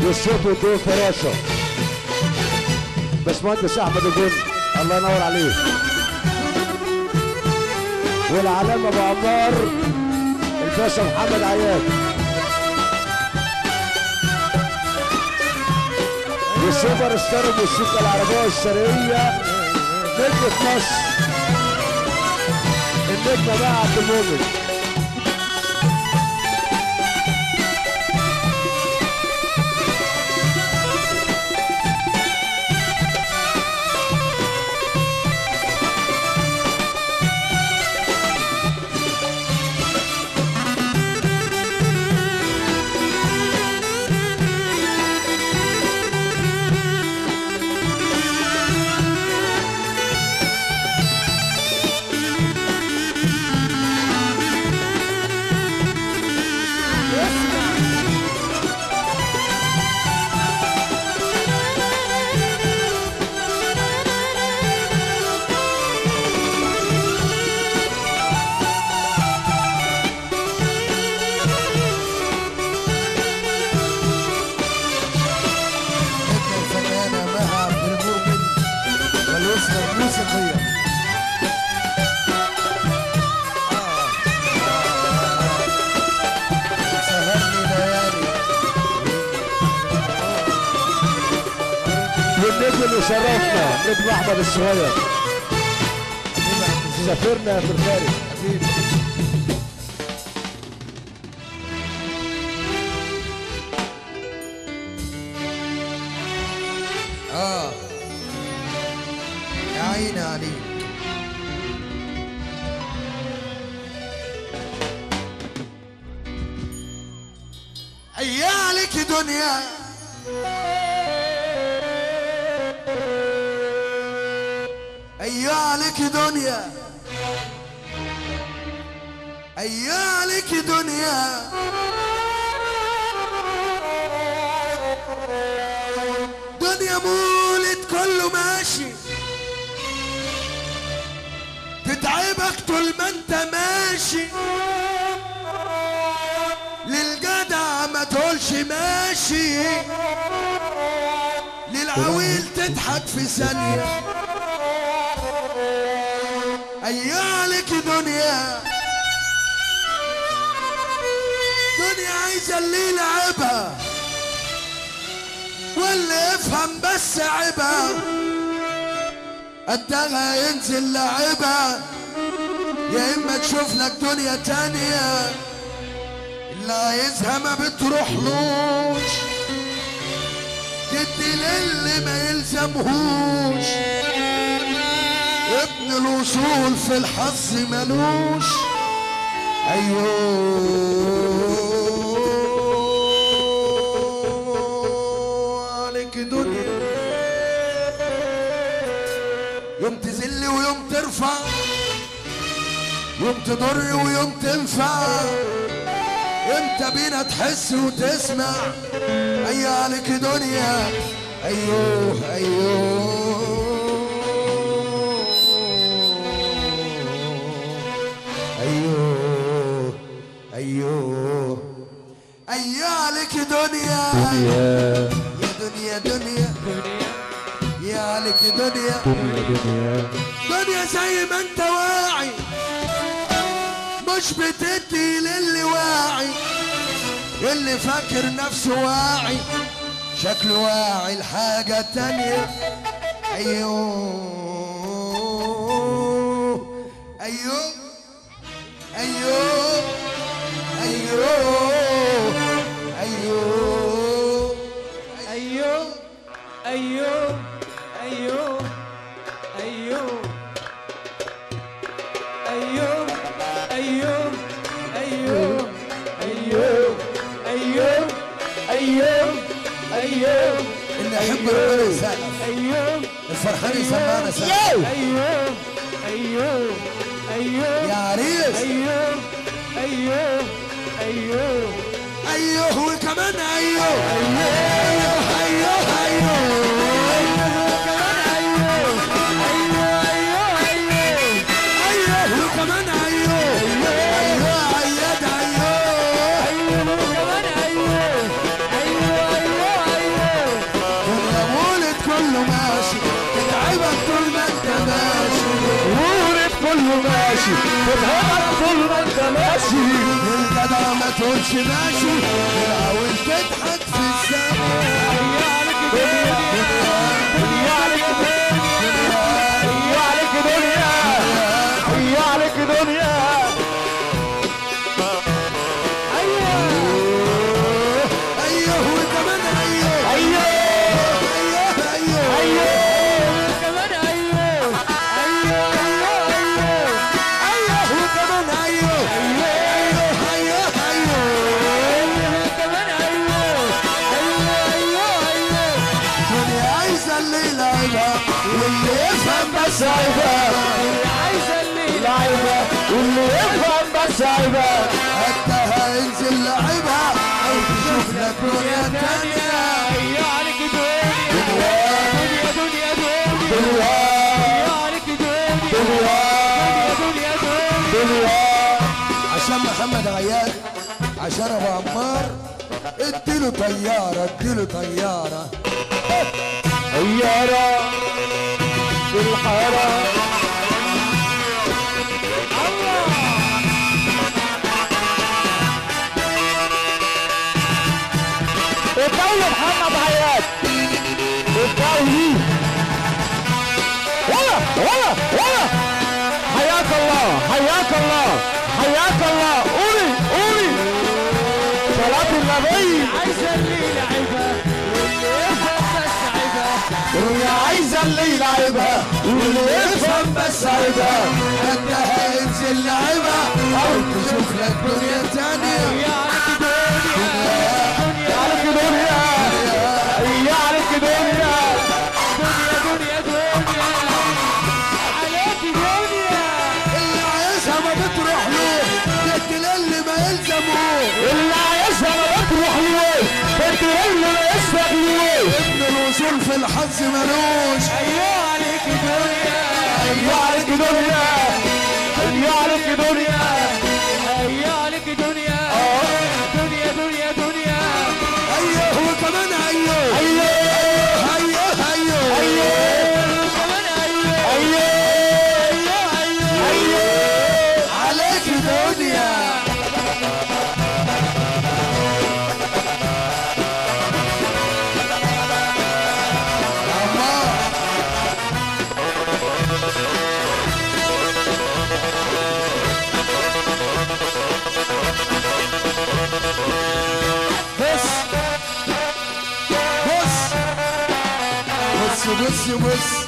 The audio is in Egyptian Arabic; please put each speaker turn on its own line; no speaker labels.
والصوت والضوء فراشة باشمهندس احمد الجن الله ينور عليه والعلامة ابو عمار الباشا محمد عياد والسوبر ستار الموسيقى العربية الشرقية نجمة مصر النجمة بقى عبد المؤمن
ابن الفنانة مها عبد المؤمن والأسرة الموسيقية آه. آه. سهرني ليالي
والنجم اللي شرفنا نجم احمد الصغير
حبيبي عبد الزين.
سافرنا في الخارج
حبيبي اه يا عيني عليك ايالك دنيا ايالك دنيا ايالك دنيا دنيا مولد كله ماشي تتعبك طول ما انت ماشي للجدع ما تقولش ماشي للعويل تضحك في ثانية ايالك دنيا دنيا عايزة اللي يلعبها واللي يفهم بس عيبها قدها ينزل لعبها يا اما تشوف لك دنيا تانية اللي عايزها ما بتروحلوش تدي للي ما يلزمهوش ابن الوصول في الحظ ملوش ايوه عليك دنيا يوم تذل ويوم ترفع يوم تضر ويوم تنفع امتى بينا تحس وتسمع ايوه عليك دنيا ايوه ايوه ايوه ايوه ايوه عليك دنيا
دنيا
يا دنيا دنيا يا عليك دنيا
دنيا دنيا
دنيا زي ما انت واعي مش بتدي للي واعي اللي فاكر نفسه واعي شكله واعي لحاجة تانية ايوه ايوه ايوه ايوه ايوه
ايوه ايوه ايوه ايوه ايوه ايوه ايوه ايوه ايوه ايوه ايوه
اللي يحب ربنا يسقف
ايوه
الفرحان يسمعنا سقف
ايوه ايوه ايوه
يا عريس
ايوه ايوه ايوه
ايوه وكمان ايوه ايوه ايوه ايوه ايوه وكمان ايوه ايوه عياد ايوه
ماشي تتهمك طول ما انت ماشي
الجدع ما تقولش ماشي العويل تضحك في الزمن
هيا عليك دنيا
هيا عليك هيا عليك دنيا هيا عليك دنيا
ايوه وكمان ايوه
ايوه
ايوه ايوه
ايوه
كمان ايوه ايوه ايوه
ايوه وكمان ايوه ايوه ايوه ايوه
كمان ايوه ايوه ايوه ايوه
الدنيا عايزه اللي يلعبها واللي يفهم بس هيفهم
عايزه اللي
لعيبه واللي يفهم بس عيبه
حتى هينزل لعبها او تشوف لك دنيا تانية
هيا عليك دنيا دنيا دنيا دنيا
دنيا
هيا عليك دنيا
دنيا
دنيا دنيا
دنيا
عشان محمد عياد عشان ابو عمار اديله طياره اديله طياره
طيارة في الحارة الدولي محمد عياد الدولي ولا ولا ولا حياك الله حياك الله حياك الله قولي قولي صلاة النبي
عايزه اللي لعبها واللي يفهم بس عيبها
الدنيا عايزة اللي يلعبها واللي يفهم بس عيبها
حتى هينزل لعبها او تشوف لك دنيا تانية
هيا عليك دنيا
يعرف دنيا يعرف دنيا
دنيا دنيا دنيا عليك دنيا
اللي عايزها ما بتروح له تقتل اللي ما يلزمه
اللي عايزها ما بتروح له بنت اللي ما يسبق له
ابن الوصول في الحظ ملوش
هيا عليك دنيا
يعرف دنيا يعرف دنيا
هيا عليك دنيا دنيا دنيا دنيا
ايوه وكمان ايوه
ايوه
ايوه ايوه
ايوه
كمان ايوه
ايوه
ايوه ايوه
ايوه
عليك دنيا عمار بص بص بص بص بص